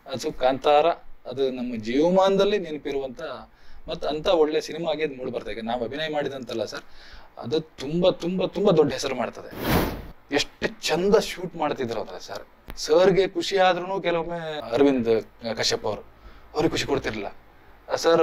ಅದು ಕಾಂತಾರ ಅದು ನಮ್ಮ ಜೀವಮಾನದಲ್ಲಿ ನೆನಪಿರುವಂತ ಮತ್ತು ಅಂತ ಒಳ್ಳೆ ಸಿನಿಮಾ ಆಗಿ ಅದು ಮೂಡಿ ಬರ್ತದೆ ಈಗ ನಾವು ಅಭಿನಯ ಮಾಡಿದಂತಲ್ಲ ಸರ್ ಅದು ತುಂಬಾ ತುಂಬಾ ತುಂಬಾ ದೊಡ್ಡ ಹೆಸರು ಮಾಡ್ತದೆ ಎಷ್ಟು ಚಂದ ಶೂಟ್ ಮಾಡ್ತಿದ್ರು ಅಂದ್ರೆ ಸರ್ ಸರ್ಗೆ ಖುಷಿ ಆದ್ರೂ ಕೆಲವೊಮ್ಮೆ ಅರವಿಂದ್ ಕಶ್ಯಪ್ ಅವರು ಅವ್ರಿಗೆ ಖುಷಿ ಕೊಡ್ತಿರ್ಲಿಲ್ಲ ಸರ್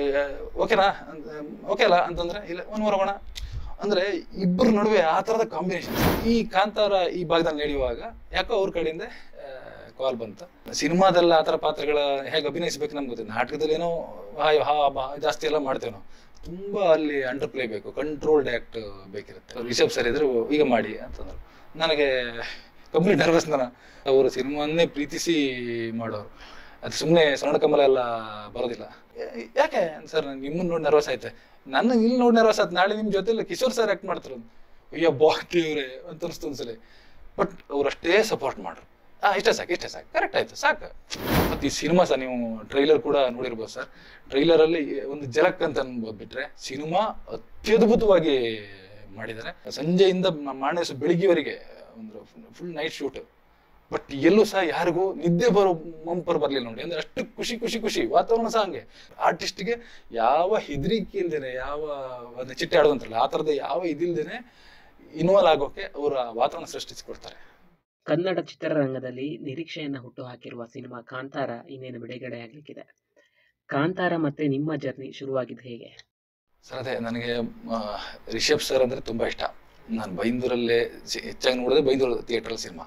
ಓಕೆನಾ ಓಕೆ ಅಲ್ಲ ಅಂತಂದ್ರೆ ಇಲ್ಲ ಒಂದು ಹೋಗೋಣ ಅಂದ್ರೆ ಇಬ್ಬರ ನಡುವೆ ಆ ತರದ ಕಾಂಬಿನೇಷನ್ ಈ ಕಾಂತಾರ ಈ ಭಾಗದಲ್ಲಿ ನಡೆಯುವಾಗ ಯಾಕೋ ಅವ್ರ ಕಡೆಯಿಂದ ಕಾಲ್ ಬಂತು ಸಿನಿಮಾದಲ್ಲ ಆ ಥರ ಪಾತ್ರಗಳ ಹೇಗೆ ಅಭಿನಯಿಸ್ಬೇಕು ನಮ್ಗೆ ಗೊತ್ತಿಲ್ಲ ನಾಟಕದಲ್ಲಿ ಏನೋ ಹಾಯ್ ಹಾ ಬಾ ಜಾಸ್ತಿ ಎಲ್ಲ ಮಾಡ್ತೇವೆ ನಾವು ತುಂಬಾ ಅಲ್ಲಿ ಅಂಡರ್ ಪ್ಲೇ ಬೇಕು ಕಂಟ್ರೋಲ್ಡ್ ಆಕ್ಟ್ ಬೇಕಿರುತ್ತೆ ರಿಷಬ್ ಸರ್ ಇದ್ರೆ ಈಗ ಮಾಡಿ ಅಂತಂದ್ರು ನನಗೆ ಕಂಪ್ಲೀಟ್ ನರ್ವಸ್ ನಾನು ಅವರು ಸಿನಿಮಾನ್ನೇ ಪ್ರೀತಿಸಿ ಮಾಡೋರು ಅದು ಸುಮ್ಮನೆ ಸಣ್ಣ ಕಮಲ ಎಲ್ಲ ಬರೋದಿಲ್ಲ ಯಾ- ಯಾಕೆ ಸರ್ ನಿಮ್ಮನ್ನ ನೋಡಿ ನರ್ವಸ್ ಆಯ್ತೆ ನನ್ನ ಇಲ್ಲಿ ನೋಡಿ ನರ್ವಸ್ ಆಯ್ತು ನಾಳೆ ನಿಮ್ಮ ಜೊತೆಲಿ ಕಿಶೋರ್ ಸರ್ ಆಕ್ಟ್ ಮಾಡ್ತಾರೆ ಅಯ್ಯೋ ಬಾಟಿ ಇವ್ರೆ ಅಂತ ಅನಿಸ್ತು ಒಂದ್ಸಲಿ ಬಟ್ ಅವ್ರಷ್ಟೇ ಸಪೋರ್ಟ್ ಮಾಡ್ರು ಹಾ ಇಷ್ಟೇ ಸಾಕು ಇಷ್ಟೇ ಸಾಕು ಕರೆಕ್ಟ್ ಆಯ್ತು ಸಾಕು ಮತ್ತೆ ಈ ಸಿನಿಮಾ ಸಹ ನೀವು ಟ್ರೈಲರ್ ಕೂಡ ನೋಡಿರ್ಬೋದು ಸರ್ ಟ್ರೈಲರ್ ಅಲ್ಲಿ ಒಂದು ಜಲಕ್ ಅಂತ ಅನ್ಬೋದು ಬಿಟ್ರೆ ಸಿನಿಮಾ ಅತ್ಯದ್ಭುತವಾಗಿ ಮಾಡಿದ್ದಾರೆ ಸಂಜೆಯಿಂದ ಮಾಣೇಸು ಬೆಳಿಗ್ಗೆವರೆಗೆ ಒಂದು ಫುಲ್ ನೈಟ್ ಶೂಟ್ ಬಟ್ ಎಲ್ಲೂ ಸಹ ಯಾರಿಗೂ ನಿದ್ದೆ ಬರೋ ಮಂಪರ್ ಬರ್ಲಿಲ್ಲ ನೋಡಿ ಅಂದ್ರೆ ಅಷ್ಟು ಖುಷಿ ಖುಷಿ ಖುಷಿ ವಾತಾವರಣ ಸಹ ಹಂಗೆ ಆರ್ಟಿಸ್ಟ್ಗೆ ಯಾವ ಹೆದರಿಕೆ ಇಲ್ದೇನೆ ಯಾವ ಒಂದು ಚಿಟ್ಟೆ ಆಡೋದಂತಲ್ಲ ಆ ಥರದ ಯಾವ ಇದಿಲ್ದೇನೆ ಇನ್ವಾಲ್ವ್ ಆಗೋಕೆ ಅವರ ವಾತಾವರಣ ಸೃಷ್ಟಿಸಿಕೊಡ್ತಾರೆ ಕನ್ನಡ ಚಿತ್ರರಂಗದಲ್ಲಿ ನಿರೀಕ್ಷೆಯನ್ನ ಹುಟ್ಟುಹಾಕಿರುವ ಸಿನಿಮಾ ಕಾಂತಾರ ಇನ್ನೇನು ಬಿಡುಗಡೆ ಆಗ್ಲಿಕ್ಕಿದೆ ಕಾಂತಾರ ಮತ್ತೆ ನಿಮ್ಮ ಜರ್ನಿ ಶುರುವಾಗಿದ್ದು ಹೇಗೆ ಸರ್ ಅದೇ ನನಗೆ ಆ, ರಿಷಬ್ ಸರ್ ಅಂದ್ರೆ ತುಂಬಾ ಇಷ್ಟ ನಾನು ಬೈಂದೂರಲ್ಲೇ ಸಿ- ಹೆಚ್ಚಾಗಿ ನೋಡೋದೇ ಬೈಂದೂರು ಥಿಯೇಟ್ರಲ್ ಸಿನಿಮಾ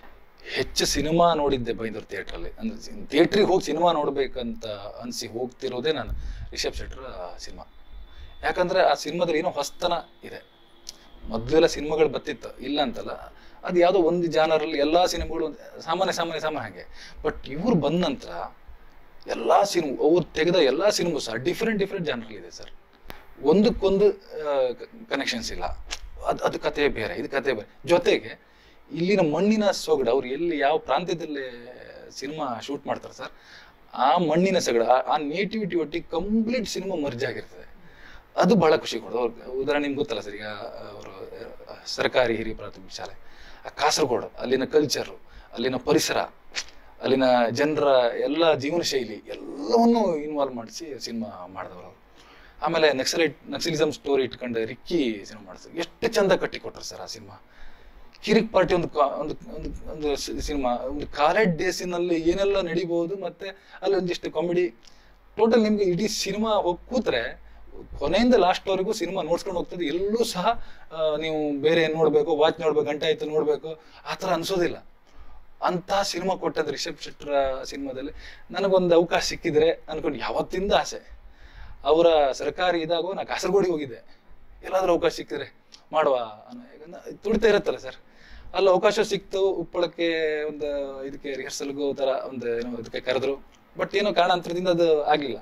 ಹೆಚ್ಚು ಸಿನಿಮಾ ನೋಡಿದ್ದೆ ಬೈಂದೂರು ಥಿಯೇಟ್ರಲ್ಲಿ ಅಂದ್ರೆ ಥಿಯೇಟ್ರಿಗೆ ಹೋಗಿ ಸಿನಿಮಾ ನೋಡ್ಬೇಕಂತ ಅನಿಸಿ ಹೋಗ್ತಿರೋದೇ ನಾನು ರಿಷಬ್ ಶೆಟ್ರ ಸಿನಿಮಾ ಯಾಕಂದ್ರೆ ಆ ಸಿನಿಮಾದಲ್ಲಿ ಏನೋ ಹೊಸ್ತನ ಇದೆ ಮೊದಲೆಲ್ಲ ಸಿನಿಮಾಗಳು ಬತ್ತಿತ್ತು ಇಲ್ಲ ಅಂತಲ್ಲ ಅದು ಯಾವುದೋ ಒಂದು ಜಾನರಲ್ಲಿ ಎಲ್ಲಾ ಸಿನಿಮಾಗಳು ಒಂದ್- ಸಾಮಾನ್ಯ ಸಾಮಾನ್ಯ ಸಾಮಾನ್ಯ ಹಾಗೆ ಬಟ್ ಇವ್ರು ಬಂದ ನಂತರ ಎಲ್ಲಾ ಸಿನಿಮಾ ಅವ್ರು ತೆಗೆದ ಎಲ್ಲಾ ಸಿನಿಮಾ ಸಹ ಡಿಫ್ರೆಂಟ್ ಡಿಫ್ರೆಂಟ್ ಜಾನರಲ್ಲಿ ಇದೆ ಸರ್ ಒಂದಕ್ಕೊಂದು ಕನೆಕ್ಷನ್ಸ್ ಇಲ್ಲ ಅದು ಅದು ಕತೆ ಬೇರೆ ಇದು ಕತೆ ಬೇರೆ ಜೊತೆಗೆ ಇಲ್ಲಿನ ಮಣ್ಣಿನ ಸೊಗಡು ಅವ್ರು ಎಲ್ಲಿ ಯಾವ ಪ್ರಾಂತ್ಯದಲ್ಲಿ ಸಿನಿಮಾ ಶೂಟ್ ಮಾಡ್ತಾರೆ ಸರ್ ಆ ಮಣ್ಣಿನ ಸೊಗಡು ಆ- ಆ ನೇಟಿವಿಟಿ ಒಟ್ಟಿಗೆ ಕಂಪ್ಲೀಟ್ ಸಿನಿಮಾ ಮರ್ಜ್ ಆಗಿರ್ತದೆ ಅದು ಬಹಳ ಖುಷಿ ಕೊಡೋದು ಅವ್ರ ಉದಾಹರಣೆ ನಿಮ್ಗೆ ಗೊತ್ತಲ್ಲ ಸರ್ ಈಗ ಅವರು ಸರ್ಕಾರಿ ಹಿರಿಯ ಪ್ರಾಥಮಿಕ ಶಾಲೆ ಆ ಕಾಸರಗೋಡು ಅಲ್ಲಿನ ಕಲ್ಚರು ಅಲ್ಲಿನ ಪರಿಸರ ಅಲ್ಲಿನ ಜನರ ಎಲ್ಲ ಜೀವನ ಶೈಲಿ ಎಲ್ಲವನ್ನೂ ಇನ್ವಾಲ್ವ್ ಮಾಡಿಸಿ ಸಿನಿಮಾ ಮಾಡಿದವರು ಅವರು ಆಮೇಲೆ ನಕ್ಸಲೈಟ್ ನಕ್ಸಲಿಸಮ್ ಸ್ಟೋರಿ ಇಟ್ಕೊಂಡು ರಿಕ್ಕಿ ಸಿನಿಮಾ ಮಾಡಿದ್ರು ಎಷ್ಟು ಚಂದ ಕಟ್ಟಿ ಕೊಟ್ರು ಸರ್ ಆ ಸಿನಿಮಾ ಕಿರಿಕ್ ಪಾರ್ಟಿ ಒಂದು ಕಾ- ಒಂದು ಒಂದು ಒಂದು ಸಿನಿಮಾ ಒಂದು ಕಾಲೇಜ್ ಡೇಸಿನಲ್ಲಿ ಏನೆಲ್ಲ ನಡಿಬಹುದು ಮತ್ತೆ ಅಲ್ಲಿ ಒಂದಿಷ್ಟು ಕಾಮಿಡಿ ಟೋಟಲ್ ನಿಮ್ಗೆ ಇಡೀ ಸಿನಿಮಾ ಹೋಗಿ ಕೂತ್ರೆ ಕೊನೆಯಿಂದ ಲಾಸ್ಟ್ ವರೆಗೂ ಸಿನಿಮಾ ನೋಡ್ಸ್ಕೊಂಡು ಹೋಗ್ತದೆ ಎಲ್ಲೂ ಸಹ ಆ, ನೀವು ಬೇರೆ ಏನ್ ನೋಡ್ಬೇಕು ವಾಚ್ ನೋಡ್ಬೇಕು ಗಂಟೆ ಆಯ್ತು ನೋಡ್ಬೇಕು ಆ ಥರ ಅನ್ಸೋದಿಲ್ಲ ಅಂತ ಸಿನಿಮಾ ಕೊಟ್ಟದ್ದು ರಿಷಬ್ ಶೆಟ್ರ ಸಿನಿಮಾದಲ್ಲಿ ನನಗೊಂದು ಅವಕಾಶ ಸಿಕ್ಕಿದ್ರೆ ಅನ್ಕೊಂಡು ಯಾವತ್ತಿಂದ ಆಸೆ ಅವರ ಸರ್ಕಾರಿ ಇದಾಗೋ ನಾ ಕಾಸರಗೋಡಿಗೆ ಹೋಗಿದ್ದೆ ಎಲ್ಲಾದ್ರೂ ಅವಕಾಶ ಸಿಕ್ಕಿದ್ರೆ ಮಾಡುವ ಅನ್ನೋ ಈಗ ನ- ತುಡಿತಾ ಇರುತ್ತಲ್ಲ ಸರ್ ಅಲ್ಲಿ ಅವಕಾಶ ಸಿಕ್ತು ಉಪ್ಪಳಕ್ಕೆ ಒಂದು ಇದಕ್ಕೆ ರಿಹರ್ಸಲ್ಗೂ ತರ ಒಂದು ಏನೋ ಇದಕ್ಕೆ ಕರೆದ್ರು ಬಟ್ ಏನೋ ಕಾರಣಾಂತರದಿಂದ ಅದು ಆಗ್ಲಿಲ್ಲ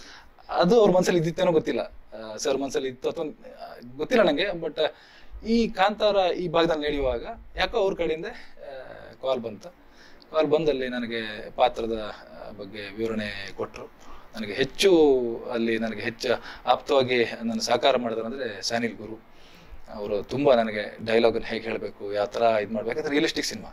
ಅದು ಅವ್ರ ಮನ್ಸಲ್ಲಿ ಇದ್ದಿತ್ತೇನೋ ಗೊತ್ತಿಲ್ಲ ಸರ್ ಮನ್ಸಲ್ಲಿ ಇತ್ತು ಅಥವಾ ಗೊತ್ತಿಲ್ಲ ನಂಗೆ ಬಟ್ ಈ ಕಾಂತಾರ ಈ ಭಾಗದಲ್ಲಿ ನಡೆಯುವಾಗ ಯಾಕೋ ಅವ್ರ ಕಡೆಯಿಂದ ಕಾಲ್ ಬಂತು ಕಾಲ್ ಬಂದಲ್ಲಿ ನನಗೆ ಪಾತ್ರದ ಆ, ಬಗ್ಗೆ ವಿವರಣೆ ಕೊಟ್ಟರು ನನಗೆ ಹೆಚ್ಚು ಅಲ್ಲಿ ನನಗೆ ಹೆಚ್ಚು ಆಪ್ತವಾಗಿ ನನ್ನ ಸಹಕಾರ ಮಾಡಿದ್ರಂದ್ರೆ ಸಾನಿಲ್ ಗುರು ಅವರು ತುಂಬಾ ನನಗೆ ಡೈಲಾಗ್ ಹೇಗೆ ಹೇಳಬೇಕು ಯಾವ ಥರ ಇದು ಮಾಡ್ಬೇಕು ಯಾಕಂದ್ರೆ ರಿಯಲಿಸ್ಟಿಕ್ ಸಿನಿಮಾ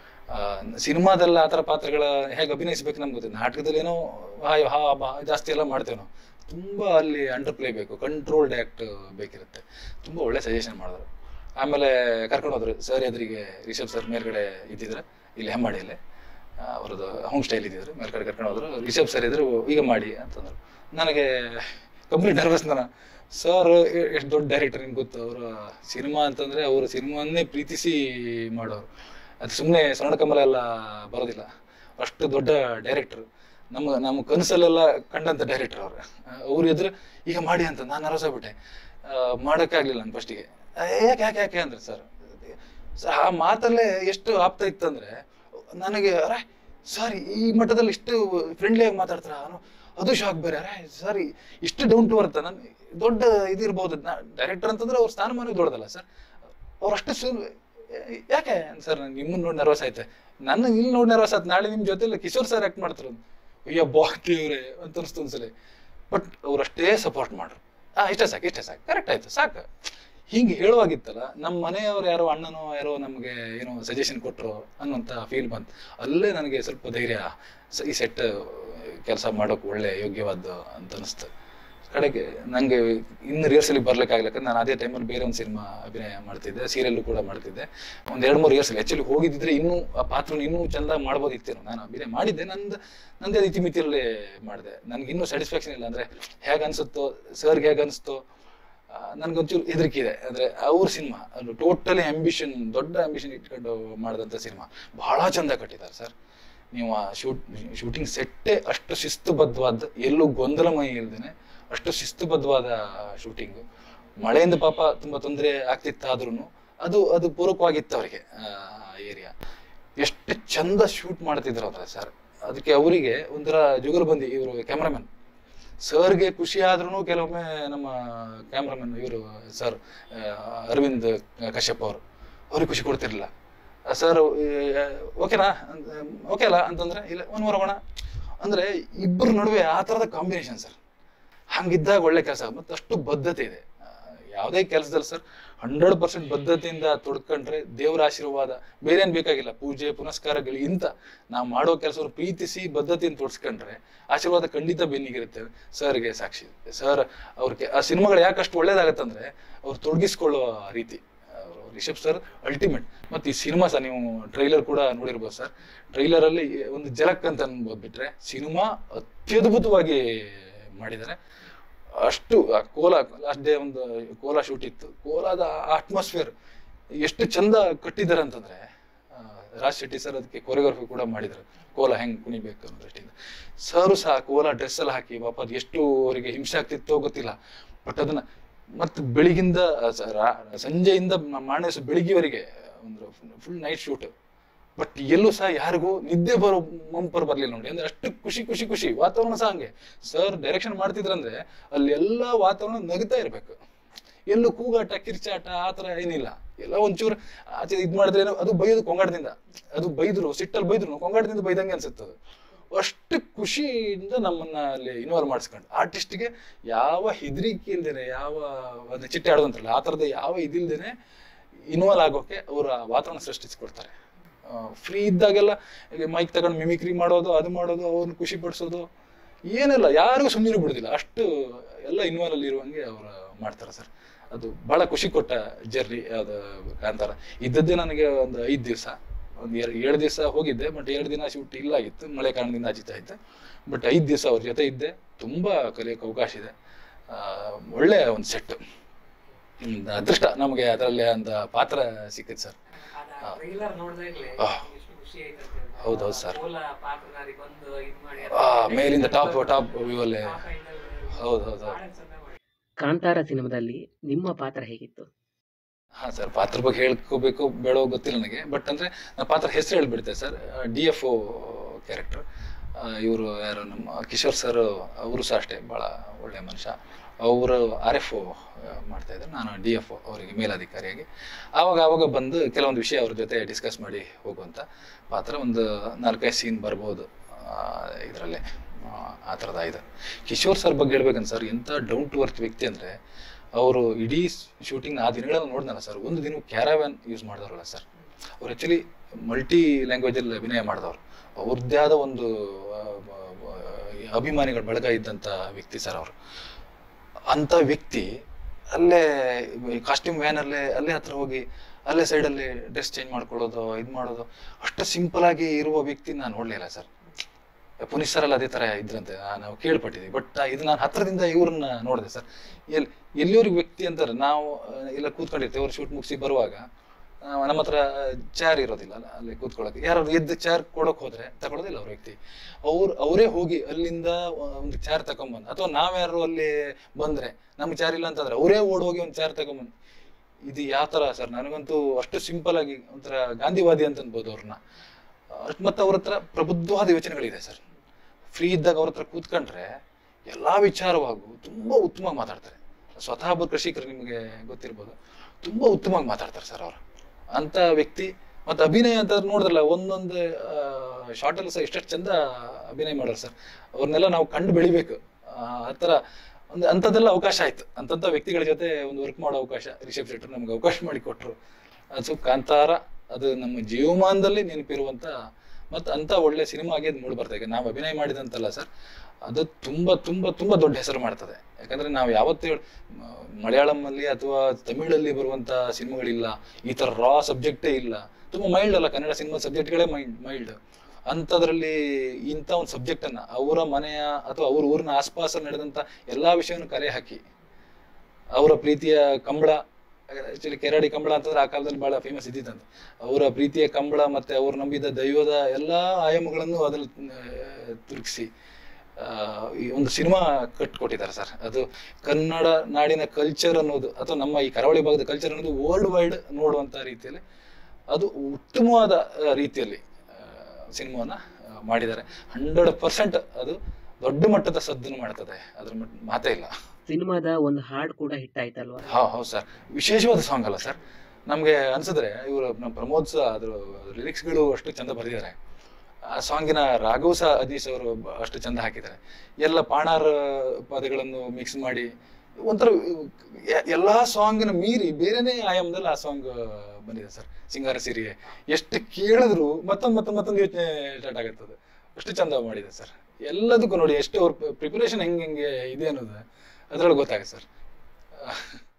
ಸಿನಿಮಾದಲ್ಲ ಆ ಥರ ಪಾತ್ರಗಳ ಹೇಗೆ ಅಭಿನಯಿಸ್ಬೇಕು ನಮ್ಗೆ ಗೊತ್ತಿಲ್ಲ ನಾಟಕದಲ್ಲಿ ಏನೋ ಹಾಯ್ ಹಾ ಬಾ ಜಾಸ್ತಿ ಎಲ್ಲ ಮಾಡ್ತೇವೆ ನಾವು ತುಂಬಾ ಅಲ್ಲಿ ಅಂಡರ್ ಪ್ಲೇ ಬೇಕು ಕಂಟ್ರೋಲ್ಡ್ ಆಕ್ಟ್ ಬೇಕಿರುತ್ತೆ ತುಂಬಾ ಒಳ್ಳೆ ಸಜೆಷನ್ ಮಾಡಿದ್ರು ಆಮೇಲೆ ಕರ್ಕೊಂಡು ಹೋದ್ರು ಸರ್ ಎದುರಿಗೆ ರಿಷಬ್ ಸರ್ ಮೇಲ್ಗಡೆ ಇದ್ದಿದ್ರೆ ಇಲ್ಲಿ ಹೆಮ್ಮಾಡಿಯಲ್ಲಿ ಅವ್ರದ್ದು ಹೋಮ್ ಸ್ಟೈಲ್ ಇದ್ದಿದ್ರು ಮೇಲ್ಗಡೆ ಕರ್ಕೊಂಡು ಹೋದ್ರು ರಿಷಬ್ ಸರ್ ಇದ್ರು ಈಗ ಮಾಡಿ ಅಂತಂದ್ರು ನನಗೆ ಕಂಪ್ಲೀಟ್ ನರ್ವಸ್ ನಾನು ಸರ್ ಎಷ್ಟು ದೊಡ್ಡ ಡೈರೆಕ್ಟರ್ ನಿಮ್ಗೆ ಗೊತ್ತು ಅವರ ಸಿನಿಮಾ ಅಂತಂದ್ರೆ ಅವರು ಸಿನಿಮಾನ್ನೇ ಪ್ರೀತಿಸಿ ಮಾಡೋರು ಅದು ಸುಮ್ಮನೆ ಸಣ್ಣ ಕಮಲ ಎಲ್ಲ ಬರೋದಿಲ್ಲ ಅಷ್ಟು ದೊಡ್ಡ ಡೈರೆಕ್ಟರ್ ನಮ್ಮ ನಮ್ಮ ಕನಸಲ್ಲೆಲ್ಲ ಕಂಡಂತ ಡೈರೆಕ್ಟರ್ ಅವ್ರು ಅವ್ರು ಎದುರು ಈಗ ಮಾಡಿ ಅಂತ ನಾನು ನರ್ವಸ್ ಆಗ್ಬಿಟ್ಟೆ ಆ, ಮಾಡೋಕ್ಕೆ ಆಗ್ಲಿಲ್ಲ ನಾನು ಫಸ್ಟಿಗೆ ಯಾಕೆ ಯಾಕೆ ಯಾಕೆ ಅಂದ್ರೆ ಸರ್ ಸರ್ ಆ ಮಾತಲ್ಲೇ ಎಷ್ಟು ಆಪ್ತ ಇತ್ತಂದ್ರೆ ನನಗೆ ಅರೆ ಸರ್ ಈ ಮಟ್ಟದಲ್ಲಿ ಇಷ್ಟು ಫ್ರೆಂಡ್ಲಿಯಾಗಿ ಮಾತಾಡ್ತಾರ ಅನ್ನೋ- ಅದು ಶಾಕ್ ಬೇರೆ ಅರೆ ಸರ್ ಇಷ್ಟು ಡೌನ್ ಟು ಅರ್ಥ ನಾನು ದೊಡ್ಡ ಇದಿರ್ಬೋದು ಡೈರೆಕ್ಟರ್ ಅಂತಂದ್ರೆ ಅವ್ರ ಸ್ಥಾನಮಾನ ದೊಡ್ಡದಲ್ಲ ಸರ್ ಅವ್ರು ಅಷ್ಟು ಸು ಯಾಕೆ ಸರ್ ನಿಮ್ಮನ್ನ ನೋಡಿ ನರ್ವಸ್ ಆಯ್ತೆ ನನ್ನ ಇಲ್ಲಿ ನೋಡಿ ನರ್ವಸ್ ಆಯ್ತು ನಾಳೆ ನಿಮ್ಮ ಜೊತೆಲಿ ಕಿಶೋರ್ ಸರ್ ಆಕ್ಟ್ ಮಾಡ್ತಾರೆ ಅಯ್ಯೋ ಬಾಟಿ ಇವ್ರೆ ಅಂತ ಅನಿಸ್ತು ಒಂದ್ಸಲಿ ಬಟ್ ಅವ್ರು ಅಷ್ಟೇ ಸಪೋರ್ಟ್ ಮಾಡ್ರು ಹಾ ಇಷ್ಟೇ ಸಾಕು ಇಷ್ಟೇ ಸಾಕು ಕರೆಕ್ಟ್ ಆಯ್ತು ಸಾಕು ಹಿಂಗೆ ಹೇಳುವಾಗಿತ್ತಲ್ಲ ನಮ್ಮ ಮನೆಯವರು ಯಾರೋ ಅಣ್ಣನೋ ಯಾರೋ ನಮಗೆ ಏನೋ ಸಜೆಷನ್ ಕೊಟ್ಟರು ಅನ್ನೋಂಥ ಫೀಲ್ ಬಂತು ಅಲ್ಲೇ ನನಗೆ ಸ್ವಲ್ಪ ಧೈರ್ಯ ಸ- ಈ ಸೆಟ್ ಕೆಲಸ ಮಾಡೋಕೆ ಒಳ್ಳೆ ಯೋಗ್ಯವಾದ್ದು ಅಂತ ಅನಿಸ್ತು ಕಡೆಗೆ ನನಗೆ ಇನ್ನು ರಿಹರ್ಸಲಿಗೆ ಬರ್ಲಿಕ್ಕೆ ಆಗ್ಲಿಕ್ಕೆ ನಾನು ಅದೇ ಟೈಮಲ್ಲಿ ಬೇರೆ ಒಂದು ಸಿನಿಮಾ ಅಭಿನಯ ಮಾಡ್ತಿದ್ದೆ ಸೀರಿಯಲ್ಲು ಕೂಡ ಮಾಡ್ತಿದ್ದೆ ಒಂದು ಎರಡು ಮೂರು ರಿಹರ್ಸಲ್ ಆ್ಯಕ್ಚುಲಿ ಹೋಗಿದ್ದಿದ್ರೆ ಇನ್ನೂ ಆ ಪಾತ್ರ ಇನ್ನೂ ಚೆಂದ ಮಾಡ್ಬೋದಿತ್ತೇನೋ ನಾನು ಅಭಿನಯ ಮಾಡಿದ್ದೆ ನಂದು ನಂದೇ ಇತಿಮಿತಿಯಲ್ಲೇ ಮಾಡಿದೆ ನನಗೆ ಇನ್ನೂ ಸ್ಯಾಟಿಸ್ಫ್ಯಾಕ್ಷನ್ ಇಲ್ಲ ಅಂದರೆ ಹೇಗೆ ಅನಿಸುತ್ತೋ ಸರ್ಗೆ ಹೇಗೆ ಅನಿಸ್ತೋ ನನಗೊಂಚೂರು ಹೆದರಿಕೆ ಇದೆ ಅಂದರೆ ಅವ್ರ ಸಿನಿಮಾ ಅದು ಟೋಟಲಿ ಆಂಬಿಷನ್ ದೊಡ್ಡ ಆಂಬಿಷನ್ ಇಟ್ಕೊಂಡು ಮಾಡಿದಂಥ ಸಿನಿಮಾ ಬಹಳ ಚಂದ ಕಟ್ಟಿದ್ದಾರೆ ಸರ್ ನೀವು ಆ ಶೂಟ್ ಶೂಟಿಂಗ್ ಸೆಟ್ಟೇ ಅಷ್ಟು ಶಿಸ್ತುಬದ್ಧವಾದ ಎಲ್ಲೂ ಗೊಂದಲಮಯ ಇಲ್ದೇನೆ ಅಷ್ಟು ಶಿಸ್ತುಬದ್ಧವಾದ ಶೂಟಿಂಗು ಮಳೆಯಿಂದ ಪಾಪ ತುಂಬ ತೊಂದರೆ ಆಗ್ತಿತ್ತಾದ್ರೂ ಅದು ಅದು ಪೂರಕವಾಗಿತ್ತು ಅವರಿಗೆ ಏರಿಯಾ ಎಷ್ಟು ಚಂದ ಶೂಟ್ ಮಾಡ್ತಿದ್ರು ಅಂದ್ರೆ ಸರ್ ಅದಕ್ಕೆ ಅವರಿಗೆ ಒಂಥರ ಜುಗಲ್ಬಂದಿ ಇವರು ಕ್ಯಾಮ್ರಾಮನ್ ಸರ್ಗೆ ಖುಷಿ ಆದ್ರೂ ಕೆಲವೊಮ್ಮೆ ನಮ್ಮ ಕ್ಯಾಮ್ರಾಮನ್ ಇವರು ಸರ್ ಅರವಿಂದ್ ಕಶ್ಯಪ್ ಅವರು ಅವ್ರಿಗೆ ಖುಷಿ ಕೊಡ್ತಿರ್ಲಿಲ್ಲ ಸರ್ ಓಕೆನಾ ಓಕೆ ಅಲ್ಲ ಅಂತಂದ್ರೆ ಇಲ್ಲ ಒಂದು ಹೋಗೋಣ ಅಂದ್ರೆ ಇಬ್ಬರ ನಡುವೆ ಆ ಥರದ ಕಾಂಬಿನೇಷನ್ ಸರ್ ಹಂಗಿದ್ದಾಗ ಒಳ್ಳೆ ಕೆಲಸ ಮತ್ತು ಅಷ್ಟು ಬದ್ಧತೆ ಇದೆ ಆ, ಯಾವುದೇ ಕೆಲಸದಲ್ಲಿ ಸರ್ ಹಂಡ್ರೆಡ್ ಪರ್ಸೆಂಟ್ ಬದ್ಧತೆಯಿಂದ ತೊಡ್ಕೊಂಡ್ರೆ ದೇವರ ಆಶೀರ್ವಾದ ಬೇರೆ ಏನ್ ಬೇಕಾಗಿಲ್ಲ ಪೂಜೆ ಪುನಸ್ಕಾರಗಳಿಗಿಂತ ನಾವು ಮಾಡೋ ಕೆಲಸವನ್ನು ಪ್ರೀತಿಸಿ ಬದ್ಧತೆಯಿಂದ ತೊಡ್ಸ್ಕೊಂಡ್ರೆ ಆಶೀರ್ವಾದ ಖಂಡಿತ ಬೆನ್ನಿಗಿರುತ್ತೆ ಸರ್ಗೆ ಸಾಕ್ಷಿ ಸರ್ ಅವ್ರಿಗೆ ಆ ಸಿನಿಮಾಗಳು ಯಾಕಷ್ಟು ಒಳ್ಳೇದಾಗತ್ತಂದ್ರೆ ಅವ್ರು ತೊಡಗಿಸ್ಕೊಳ್ಳೋ ರೀತಿ ಅವ್ರು ರಿಷಬ್ ಸರ್ ಅಲ್ಟಿಮೇಟ್ ಮತ್ತು ಈ ಸಿನಿಮಾ ಸಹ ನೀವು ಟ್ರೈಲರ್ ಕೂಡ ನೋಡಿರ್ಬೋದು ಸರ್ ಟ್ರೈಲರಲ್ಲಿ ಒಂದು ಜಲಕ್ ಅಂತ ಅನ್ಬೋದು ಬಿಟ್ರೆ ಸಿನಿಮಾ ಅತ್ಯದ್ಭುತವಾಗಿ ಮಾಡಿದ್ದಾರೆ ಅಷ್ಟು ಆ ಕೋಲ ಲಾಸ್ಟ್ ಡೇ ಒಂದು ಕೋಲ ಶೂಟ್ ಇತ್ತು ಕೋಲಾದ ಅಟ್ಮಾಸ್ಫಿಯರ್ ಎಷ್ಟು ಚಂದ ಕಟ್ಟಿದ್ದಾರೆ ಅಂತಂದ್ರೆ ಆ, ರಾಜ್ ಶೆಟ್ಟಿ ಸರ್ ಅದಕ್ಕೆ ಕೊರಿಯೋಗ್ರಫಿ ಕೂಡ ಮಾಡಿದ್ರು ಕೋಲ ಹೆಂಗ್ ಕುಣಿಬೇಕು ಅನ್ನೋ ದೃಷ್ಟಿಯಿಂದ ಸರ್ ಸಹ ಕೋಲ ಡ್ರೆಸ್ ಎಲ್ಲ ಹಾಕಿ ಪಾಪ ಅದು ಎಷ್ಟು ಅವರಿಗೆ ಹಿಂಸೆ ಆಗ್ತಿತ್ತೋ ಗೊತ್ತಿಲ್ಲ ಬಟ್ ಅದನ್ನ ಮತ್ತು ಬೆಳಿಗಿಂದ ಆ, ಸ- ರಾ- ಸಂಜೆಯಿಂದ ಮಾರನೇ ದಿವಸ ಬೆಳಿಗ್ಗೆವರೆಗೆ ಒಂದು ಫುಲ್ ನೈಟ್ ಶೂಟ್ ಬಟ್ ಎಲ್ಲೂ ಸಹ ಯಾರಿಗೂ ನಿದ್ದೆ ಬರೋ ಮಂಪರ್ ಬರ್ಲಿಲ್ಲ ನೋಡಿ ಅಂದ್ರೆ ಅಷ್ಟು ಖುಷಿ ಖುಷಿ ಖುಷಿ ವಾತಾವರಣ ಸಹ ಹಂಗೆ ಸರ್ ಡೈರೆಕ್ಷನ್ ಮಾಡ್ತಿದ್ರಂದ್ರೆ ಅಲ್ಲಿ ಎಲ್ಲ ವಾತಾವರಣ ನಗ್ತಾ ಇರ್ಬೇಕು ಎಲ್ಲೂ ಕೂಗಾಟ ಕಿರ್ಚಾಟ ಆ ಥರ ಏನಿಲ್ಲ ಎಲ್ಲ ಒಂಚೂರು ಆಚೆ ಇದು ಮಾಡಿದ್ರೆ ಏನೋ ಅದು ಬೈಯೋದು ಕೊಂಗಾಟದಿಂದ ಅದು ಬೈದ್ರು ಸಿಟ್ಟಲ್ಲಿ ಬೈದ್ರು ಕೊಂಗಾಟದಿಂದ ಬೈದಂಗೆ ಅನ್ಸುತ್ತೆ ಅದು ಅಷ್ಟು ಖುಷಿಯಿಂದ ನಮ್ಮನ್ನ ಅಲ್ಲಿ ಇನ್ವಾಲ್ವ್ ಮಾಡಿಸ್ಕೊಂಡು ಆರ್ಟಿಸ್ಟ್ಗೆ ಯಾವ ಹೆದರಿಕೆ ಇಲ್ದೇನೆ ಯಾವ ಒಂದು ಚಿಟ್ಟೆ ಆಡೋದಂತಲ್ಲ ಆ ಥರದ ಯಾವ ಇದಿಲ್ದೇನೆ ಇನ್ವಾಲ್ವ್ ಆಗೋಕೆ ಅವರ ವಾತಾವರಣ ಸೃಷ್ಟಿಸ್ಕೊಡ್ತಾರೆ ಫ್ರೀ ಇದ್ದಾಗೆಲ್ಲ ಮೈಕ್ ತಗೊಂಡು ಮಿಮಿಕ್ರಿ ಮಾಡೋದು ಅದು ಮಾಡೋದು ಅವ್ರನ್ನ ಖುಷಿ ಪಡಿಸೋದು ಏನಿಲ್ಲ ಯಾರಿಗೂ ಸುಮ್ಮನೆ ಬಿಡೋದಿಲ್ಲ ಅಷ್ಟು ಎಲ್ಲ ಇನ್ವಾಲ್ವ್ ಅಲ್ಲಿ ಇರುವಂಗೆ ಅವರು ಮಾಡ್ತಾರೆ ಸರ್ ಅದು ಬಹಳ ಖುಷಿ ಕೊಟ್ಟ ಜರ್ನಿ ಅದು ಕಾಂತಾರ ಇದ್ದದ್ದೇ ನನಗೆ ಒಂದು ಐದು ದಿವಸ ಒಂದು ಎರಡು ಏಳು ದಿವಸ ಹೋಗಿದ್ದೆ ಬಟ್ ಎರಡು ದಿನ ಶೂಟ್ ಇಲ್ಲ ಆಗಿತ್ತು ಮಳೆ ಕಾರಣದಿಂದ ಅಜಿತಾ ಇದ್ದೆ ಬಟ್ ಐದು ದಿವಸ ಅವ್ರ ಜೊತೆ ಇದ್ದೆ ತುಂಬಾ ಕಲಿಯೋಕೆ ಅವಕಾಶ ಇದೆ ಆ, ಒಳ್ಳೆ ಒಂದು ಸೆಟ್ ಅದೃಷ್ಟ ನಮಗೆ ಅದರಲ್ಲಿ ಒಂದು ಪಾತ್ರ ಸಿಕ್ಕಿತ್ತು ಸರ್ ಟ್ರೈಲರ್ ನೋಡಿದಾಗ್ಲೇ ಆ. ಎಷ್ಟು ಖುಷಿ ಆಯ್ತು ಅಂತ ಹೇಳಿ. ಹೌದೌದು ಸರ್. ಮೂಲ ಪಾತ್ರಧಾರಿ ಬಂದು ಇದ್ ಮಾಡಿ ಆ, ಮೇಲಿಂದ ಟಾಪ್ ಟಾಪ್ ವ್ಯೂವಲ್ಲೇ top angle ಹೌದು ಹೌದು ಹೌದು ಭಾಳ ಚಂದ ಮಾಡಿ. ಕಾಂತಾರ ಸಿನಿಮಾದಲ್ಲಿ ನಿಮ್ಮ ಪಾತ್ರ ಹೇಗಿತ್ತು ಹಾ ಸರ್ ಪಾತ್ರ ಬಗ್ಗೆ ಹೇಳ್ಕೋಬೇಕು ಬೇಡೋ ಗೊತ್ತಿಲ್ಲ ನನಗೆ ಬಟ್ ಅಂದ್ರೆ ನನ್ನ ಪಾತ್ರ ಹೆಸರು ಹೇಳ್ಬಿಡ್ತೆ sir D F O character ಇವರು ಯಾರು ನಮ್ಮ ಕಿಶೋರ್ ಸರ್ ಅವರು ಸಹ ಅಷ್ಟೇ ಭಾಳ ಒಳ್ಳೆ ಮನುಷ್ಯ ಅವರು ಆರ್ ಎಫ್ ಒ ಮಾಡ್ತಾ ಇದ್ದಾರೆ ನಾನು ಡಿ ಎಫ್ ಒ ಅವರಿಗೆ ಮೇಲಾಧಿಕಾರಿಯಾಗಿ ಆವಾಗ ಆವಾಗ ಬಂದು ಕೆಲವೊಂದು ವಿಷಯ ಅವ್ರ ಜೊತೆ ಡಿಸ್ಕಸ್ ಮಾಡಿ ಹೋಗುವಂಥ ಪಾತ್ರ ಒಂದು ನಾಲ್ಕೈದು ಸೀನ್ ಬರ್ಬೋದು ಇದರಲ್ಲೇ ಆ ಥರದ ಇದೆ ಕಿಶೋರ್ ಸರ್ ಬಗ್ಗೆ ಹೇಳ್ಬೇಕಂತ ಸರ್ ಎಂಥ ಡೌನ್ ಟು ಅರ್ತ್ ವ್ಯಕ್ತಿ ಅಂದರೆ ಅವರು ಇಡೀ ಶೂಟಿಂಗ್ ಆ ದಿನಗಳಲ್ಲಿ ನೋಡಿದ್ನಲ್ಲ ಸರ್ ಒಂದು ದಿನ ಕ್ಯಾರಾವ್ಯಾನ್ ಯೂಸ್ ಮಾಡಿದವರಲ್ಲ ಸರ್ ಅವ್ರು ಆ್ಯಕ್ಚುಲಿ ಮಲ್ಟಿ ಲ್ಯಾಂಗ್ವೇಜಲ್ಲಿ ಅಭಿನಯ ಮಾಡಿದವರು ಅವ್ರದ್ದೇ ಆದ ಒಂದು ಆ, ಆ, ಅಭಿಮಾನಿಗಳ ಬಳಗ ಇದ್ದಂಥ ವ್ಯಕ್ತಿ ಸರ್ ಅವರು ಅಂಥ ವ್ಯಕ್ತಿ ಅಲ್ಲೇ ಕಾಸ್ಟ್ಯೂಮ್ ವ್ಯಾನಲ್ಲೇ ಅಲ್ಲೇ ಹತ್ರ ಹೋಗಿ ಅಲ್ಲೇ ಸೈಡಲ್ಲಿ ಡ್ರೆಸ್ ಚೇಂಜ್ ಮಾಡ್ಕೊಳ್ಳೋದು ಇದು ಮಾಡೋದು ಅಷ್ಟು ಸಿಂಪಲ್ ಆಗಿ ಇರುವ ವ್ಯಕ್ತಿ ನಾನು ನೋಡಲಿಲ್ಲ ಸರ್ ಪುನೀತ್ ಸರ್ ಎಲ್ಲ ಅದೇ ಥರ ಇದ್ರಂತೆ ಆ, ನಾವು ಕೇಳ್ಪಟ್ಟಿದ್ದೀವಿ ಬಟ್ ಇದು ನಾನು ಹತ್ರದಿಂದ ಇವ್ರನ್ನ ನೋಡಿದೆ ಸರ್ ಎಲ್ಲಿ ಎಲ್ಲಿವರೆಗೆ ವ್ಯಕ್ತಿ ಅಂತಾರೆ ನಾವು ಆ, ಎಲ್ಲ ಕೂತ್ಕೊಂಡಿರ್ತೀವಿ ಅವ್ರು ಶೂಟ್ ಮುಗಿಸಿ ಬರುವಾಗ ಆ, ನಮ್ಮ ಹತ್ರ ಚೇರ್ ಇರೋದಿಲ್ಲ ಅಲ್ಲ, ಅಲ್ಲಿ ಕೂತ್ಕೊಳ್ಳೋಕೆ ಯಾರು ಎದ್ದು ಚೇರ್ ಕೊಡೋಕೆ ಹೋದ್ರೆ ತಗೊಳ್ಳೋದಿಲ್ಲ ಅವ್ರ ವ್ಯಕ್ತಿ ಅವ್ರು ಅವರೇ ಹೋಗಿ ಅಲ್ಲಿಂದ ಒಂದು ಚೇರ್ ತಗೊಂಬಂದು ಅಥವಾ ನಾವ್ಯಾರು ಅಲ್ಲಿ ಬಂದ್ರೆ ನಮ್ಗೆ ಚೇರ್ ಇಲ್ಲ ಅಂತಂದ್ರೆ ಅವರೇ ಓಡ್ ಹೋಗಿ ಒಂದು ಚೇರ್ ತಗೊಂಬಂದು ಇದು ಯಾವ ಥರ ಸರ್ ನನಗಂತೂ ಅಷ್ಟು ಸಿಂಪಲ್ ಆಗಿ ಒಂಥರ ಗಾಂಧಿವಾದಿ ಅಂತ ಅನ್ಬೋದು ಅವ್ರನ್ನ ಅಷ್ಟ್ ಮತ್ತೆ ಅವ್ರ ಹತ್ರ ಪ್ರಬುದ್ಧವಾದ ಯೋಚನೆಗಳಿದೆ ಸರ್ ಫ್ರೀ ಇದ್ದಾಗ ಅವ್ರ ಹತ್ರ ಕೂತ್ಕೊಂಡ್ರೆ ಎಲ್ಲಾ ವಿಚಾರವಾಗೂ ತುಂಬಾ ಉತ್ತಮವಾಗಿ ಮಾತಾಡ್ತಾರೆ ಸ್ವತಃ ಒಬ್ಬ ಕೃಷಿಕರು ನಿಮಗೆ ಗೊತ್ತಿರ್ಬೋದು ತುಂಬಾ ಉತ್ತಮವಾಗಿ ಮಾತಾಡ್ತಾರೆ ಸರ್ ಅವರು ಅಂತ ವ್ಯಕ್ತಿ ಮತ್ತೆ ಅಭಿನಯ ಅಂತ ನೋಡಿದ್ರಲ್ಲ ಒಂದೊಂದು ಶಾರ್ಟಲ್ಲಿ ಸಹ ಎಷ್ಟೆಷ್ಟು ಚಂದ ಅಭಿನಯ ಮಾಡೋರು ಸರ್ ಅವ್ರನ್ನೆಲ್ಲ ನಾವು ಕಂಡು ಬೆಳಿಬೇಕು ಆ ಥರ ಒಂದು ಅಂಥದ್ದೆಲ್ಲ ಅವಕಾಶ ಆಯ್ತು ಅಂತಂಥ ವ್ಯಕ್ತಿಗಳ ಜೊತೆ ಒಂದು ವರ್ಕ್ ಮಾಡೋ ಅವಕಾಶ ರಿಷಬ್ ಶೆಟ್ಟರ್ ನಮ್ಗೆ ಅವಕಾಶ ಮಾಡಿಕೊಟ್ರು ಅದು ಕಾಂತಾರ ಅದು ನಮ್ಮ ಜೀವಮಾನದಲ್ಲಿ ನೆನಪಿರುವಂಥ ಮತ್ತು ಅಂಥ ಒಳ್ಳೆ ಸಿನಿಮಾ ಆಗಿ ಅದು ಮೂಡಿ ಬರ್ತಾ ಈಗ ನಾವು ಅಭಿನಯ ಮಾಡಿದಂತಲ್ಲ ಸರ್ ಅದು ತುಂಬ ತುಂಬ ತುಂಬ ದೊಡ್ಡ ಹೆಸರು ಮಾಡ್ತದೆ ಯಾಕಂದ್ರೆ ನಾವು ಯಾವತ್ತೂ ಹೇಳ್- ಮ- ಮಲಯಾಳಂನಲ್ಲಿ ಅಥವಾ ತಮಿಳಲ್ಲಿ ಬರುವಂಥ ಸಿನಿಮಾಗಳಿಲ್ಲ ಈ ಥರ ರಾ ಸಬ್ಜೆಕ್ಟೇ ಇಲ್ಲ ತುಂಬ ಮೈಲ್ಡ್ ಅಲ್ಲ ಕನ್ನಡ ಸಿನಿಮಾ ಸಬ್ಜೆಕ್ಟ್ಗಳೇ ಮೈಲ್ಡ್ ಮೈಲ್ಡ್ ಅಂಥದ್ರಲ್ಲಿ ಇಂಥ ಒಂದು ಸಬ್ಜೆಕ್ಟನ್ನು ಅವರ ಮನೆಯ ಅಥವಾ ಅವ್ರ ಊರಿನ ಆಸ್ಪಾಸಲ್ಲಿ ನಡೆದಂಥ ಎಲ್ಲ ವಿಷಯವನ್ನು ಕಲೆ ಹಾಕಿ ಅವರ ಪ್ರೀತಿಯ ಕಂಬಳ ಆಕ್ಚುಲಿ ಕೆರಾಡಿ ಕಂಬಳ ಅಂತಂದ್ರೆ ಆ ಕಾಲದಲ್ಲಿ ಬಹಳ ಫೇಮಸ್ ಇದ್ದಿತ್ತಂತೆ ಅವರ ಪ್ರೀತಿಯ ಕಂಬಳ ಮತ್ತೆ ಅವ್ರು ನಂಬಿದ ದೈವದ ಎಲ್ಲ ಆಯಾಮಗಳನ್ನು ಅದ್ರಲ್ಲಿ ಆ, ತುರುಕಿಸಿ ಆ, ಈ ಒಂದು ಸಿನಿಮಾ ಕಟ್ಕೊಟ್ಟಿದ್ದಾರೆ ಸರ್ ಅದು ಕನ್ನಡ ನಾಡಿನ ಕಲ್ಚರ್ ಅನ್ನೋದು ಅಥವಾ ನಮ್ಮ ಈ ಕರಾವಳಿ ಭಾಗದ ಕಲ್ಚರ್ ಅನ್ನೋದು ವರ್ಲ್ಡ್ ವೈಡ್ ನೋಡುವಂತ ರೀತಿಯಲ್ಲಿ ಅದು ಉತ್ತಮವಾದ ಆ, ರೀತಿಯಲ್ಲಿ ಸಿನಿಮಾನ ಮಾಡಿದ್ದಾರೆ ಹಂಡ್ರೆಡ್ ಪರ್ಸೆಂಟ್ ಅದು ದೊಡ್ಡ ಮಟ್ಟದ ಸದ್ದನ್ನು ಮಾಡ್ತದೆ ಅದ್ರ ಮಟ್- ಮಾತೇ ಇಲ್ಲ ಸಿನಿಮಾದ ಒಂದು ಹಾಡ್ ಕೂಡ ಹಿಟ್ ಆಯ್ತಲ್ವಾ ಹಾ ಹೌದು ಸರ್ ವಿಶೇಷವಾದ ಸಾಂಗ್ ಅಲ್ಲ ಸರ್ ನಮಗೆ ಅನ್ಸಿದ್ರೆ ಇವರು ನಮ್ಮ ಪ್ರಮೋದ್ ಸಹ ಅದ್ರ ಲಿರಿಕ್ಸ್ಗಳು ಅಷ್ಟು ಚಂದ ಬರೆದಿದ್ದಾರೆ ಆ ಸಾಂಗಿನ ರಾಘವ್ ಸಹ ಅದೀಶ್ ಅವರು ಬ- ಅಷ್ಟು ಚಂದ ಹಾಕಿದ್ದಾರೆ ಎಲ್ಲ ಪಾಣಾರ್ ಪದಗಳನ್ನು ಮಿಕ್ಸ್ ಮಾಡಿ ಒಂಥರ ಎ- ಎಲ್ಲಾ ಸಾಂಗಿನ ಮೀರಿ ಬೇರೆನೇ ಆಯಾಮದಲ್ಲಿ ಆ ಸಾಂಗ್ ಬಂದಿದೆ ಸರ್ ಸಿಂಗಾರ ಸಿರಿಯೆ ಎಷ್ಟು ಕೇಳಿದ್ರು ಮತ್ತೊಂದು ಮತ್ತೊಂದು ಮತ್ತೊಂದು ಯೋಚನೆ ಸ್ಟಾರ್ಟ್ ಆಗುತ್ತದೆ ಅಷ್ಟು ಚಂದ ಮಾಡಿದೆ ಸರ್ ಎಲ್ಲದಕ್ಕೂ ನೋಡಿ ಎಷ್ಟು ಅವ್ರ ಪ್ರಿಪರೇಷನ್ ಹೆಂಗೆ ಹೆಂಗೆ ಇದೆ ಅನ್ನೋದು ಅದ್ರೊಳಗೆ ಗೊತ್ತಾಗುತ್ತೆ ಸರ್